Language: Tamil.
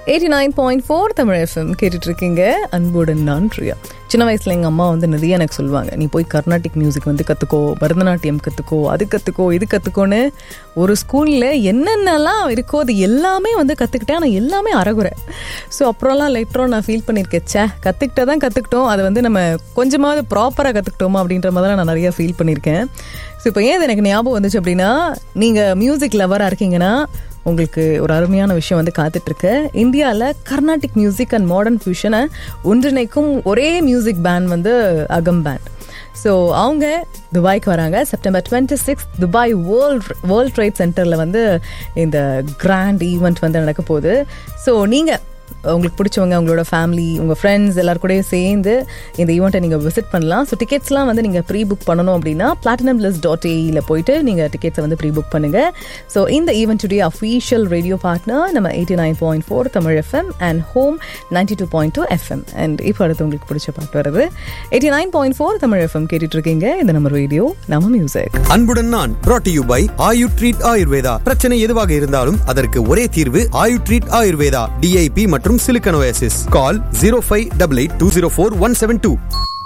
eighty nine point four Tamil FM கேட்டுட்டு இருக்கீங்க அன்புடன் நான் பிரியா சின்ன வயசில் எங்கள் அம்மா வந்து நிறைய எனக்கு சொல்லுவாங்க நீ போய் கர்நாடிக் மியூசிக் வந்து கற்றுக்கோ பரதநாட்டியம் கற்றுக்கோ அது கற்றுக்கோ இது கற்றுக்கோன்னு ஒரு ஸ்கூலில் என்னென்னலாம் இருக்கோ அது எல்லாமே வந்து கற்றுக்கிட்டேன் ஆனால் எல்லாமே அறகுறை ஸோ அப்புறம்லாம் லைட்டராக நான் ஃபீல் பண்ணியிருக்கேன் சே கற்றுக்கிட்டே தான் கற்றுக்கிட்டோம் அதை வந்து நம்ம கொஞ்சமாவது ப்ராப்பராக கற்றுக்கிட்டோமா அப்படின்ற மாதிரி நான் நிறைய ஃபீல் பண்ணியிருக்கேன் ஸோ இப்போ ஏன் இது எனக்கு ஞாபகம் வந்துச்சு அப்படின்னா நீங்கள் மியூசிக் லவராக இருக்கீங்கன்னா உங்களுக்கு ஒரு அருமையான விஷயம் வந்து காத்துட்ருக்கு இந்தியாவில் கர்நாடிக் மியூசிக் அண்ட் மாடர்ன் ஃபியூஷனை ஒன்றிணைக்கும் ஒரே மியூசிக் பேண்ட் வந்து அகம் பேண்ட் ஸோ அவங்க துபாய்க்கு வராங்க September twenty six Dubai world world trade சென்டரில் வந்து இந்த கிராண்ட் ஈவெண்ட் வந்து நடக்க போகுது ஸோ நீங்கள் உங்களுக்கு பிடிச்சவங்க உங்களோட ஃபேமிலி உங்கள் ஃப்ரெண்ட்ஸ் எல்லாரு கூடயும் சேர்ந்து இந்த ஈவெண்ட்டை நீங்கள் விசிட் பண்ணலாம் ஸோ டிக்கெட்ஸ்லாம் வந்து நீங்கள் ப்ரீ புக் பண்ணணும் அப்படின்னா பிளாட்டினம் பிளஸ் டாட் ஏஇயில் போயிட்டு நீங்கள் டிக்கெட்ஸை வந்து ப்ரீ புக் பண்ணுங்கள் ஸோ இந்த ஈவெண்ட்டுடைய அஃபீஷியல் ரேடியோ பார்ட்னர் நம்ம eighty nine point four Tamil FM and home ninety two point two FM and இப்போ அடுத்து உங்களுக்கு பிடிச்ச பாட்டு வருது eighty nine point four Tamil FM கேட்டுட்டு இருக்கீங்க இந்த நம்ம ரேடியோ நம்ம மியூசிக் அன்புடன் நான் brought to you by Ayu treat Ayurveda பிரச்சனை எதுவாக இருந்தாலும் அதற்கு ஒரே தீர்வு ஆயு ட்ரீட் ஆயுர்வேதா டிஐபி மற்றும் சிலிக்கனோசிஸ் call zero five double eight two zero four one seven two